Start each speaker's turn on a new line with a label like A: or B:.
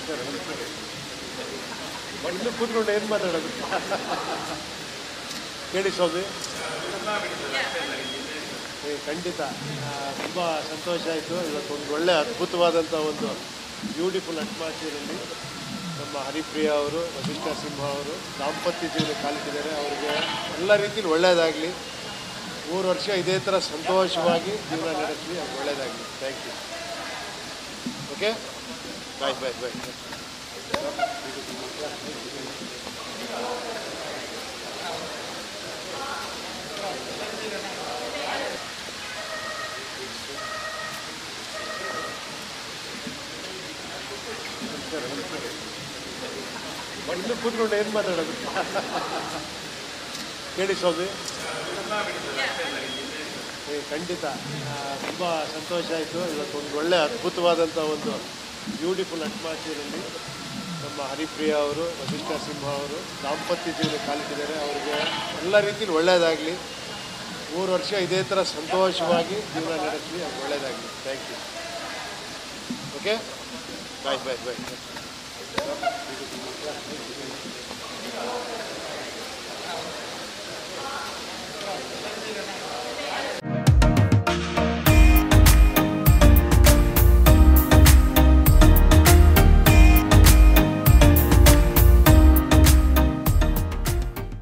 A: ನಮಸ್ಕಾರ ನಮಸ್ಕಾರ ಇಲ್ಲೂ ಕೂತ್ಕೊಂಡು ಏನು ಮಾತಾಡೋದು ಕೇಳಿ ಸ್ವಾಮಿ ಏ, ಖಂಡಿತ ತುಂಬ ಸಂತೋಷ ಆಯಿತು ಇವತ್ತು ಒಂದು ಒಳ್ಳೆ ಅದ್ಭುತವಾದಂಥ ಒಂದು ಬ್ಯೂಟಿಫುಲ್ ಅಟ್ಮಾಸ್ಫಿಯರಲ್ಲಿ ನಮ್ಮ ಹರಿಪ್ರಿಯ ಅವರು ವಸಿಷ್ಠ ಸಿಂಹ ಅವರು ದಾಂಪತ್ಯ ಜೀವನ ಕಾಲಿಟ್ಟಿದ್ದಾರೆ ಅವರಿಗೆ ಎಲ್ಲ ರೀತಿಲಿ ಒಳ್ಳೆಯದಾಗಲಿ ಮೂರು ವರ್ಷ ಇದೇ ಥರ ಸಂತೋಷವಾಗಿ ಜೀವನ ನಡೆಸಲಿ ಅವ್ರಿಗೆ ಒಳ್ಳೆಯದಾಗಲಿ thank you okay bye bye bye ನಮಸ್ಕಾರ ನಮಸ್ಕಾರ ಇಲ್ಲೂ ಕೂತ್ಕೊಂಡು ಏನು ಮಾತಾಡೋದು ಕೇಳಿ ಸ್ವಾಮಿ ಏ, ಖಂಡಿತ ತುಂಬ ಸಂತೋಷ ಆಯಿತು ಇವತ್ತು ಒಂದು ಒಳ್ಳೆ ಅದ್ಭುತವಾದಂಥ ಒಂದು ಬ್ಯೂಟಿಫುಲ್ ಅಟ್ಮಾಸ್ಫಿಯರಲ್ಲಿ ನಮ್ಮ ಹರಿಪ್ರಿಯ ಅವರು ವಸಿಷ್ಠ ಸಿಂಹ ಅವರು ದಾಂಪತ್ಯ ಜೀವನ ಕಾಲಿಟ್ಟಿದ್ದಾರೆ ಅವರಿಗೆ ಎಲ್ಲ ರೀತಿಲಿ ಒಳ್ಳೆಯದಾಗಲಿ ಮೂರು ವರ್ಷ ಇದೇ ಥರ ಸಂತೋಷವಾಗಿ ಜೀವನ ನಡೆಸಲಿ ಅವ್ರಿಗೆ ಒಳ್ಳೆಯದಾಗಲಿ thank you okay bye bye bye